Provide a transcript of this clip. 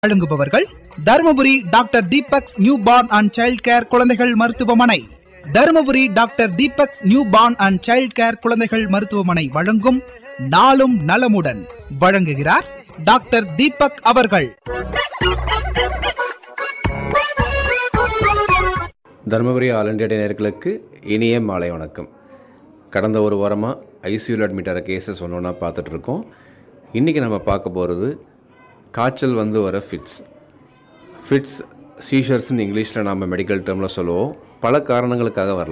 வழங்குபவர்கள் Dharmapuri doctor Deepak's newborn and child care குழந்தைகள் மருத்துவமனை Dharmapuri doctor Deepak's newborn and child care குழந்தைகள் மருத்துவமனை வழங்கும் நாளும் நலமுடன் வழங்குகிறார் டாக்டர் தீபக் அவர்கள் தருமபுரி ஆல் இண்டியா டே நேயர்களுக்கு இனிய மாலை வணக்கம் கடந்த ஒரு வாரமாக ஐசியூவில் அட்மிட் ஆகிற கேசஸ் ஒன்று ஒன்றா பார்த்துட்ருக்கோம் இன்றைக்கி நம்ம பார்க்க போகிறது காய்ச்சல் வந்து வர ஃபிட்ஸ் ஃபிட்ஸ் சீஷர்ஸ்னு இங்கிலீஷில் நம்ம மெடிக்கல் டேர்மில் சொல்லுவோம் பல காரணங்களுக்காக வரலாம்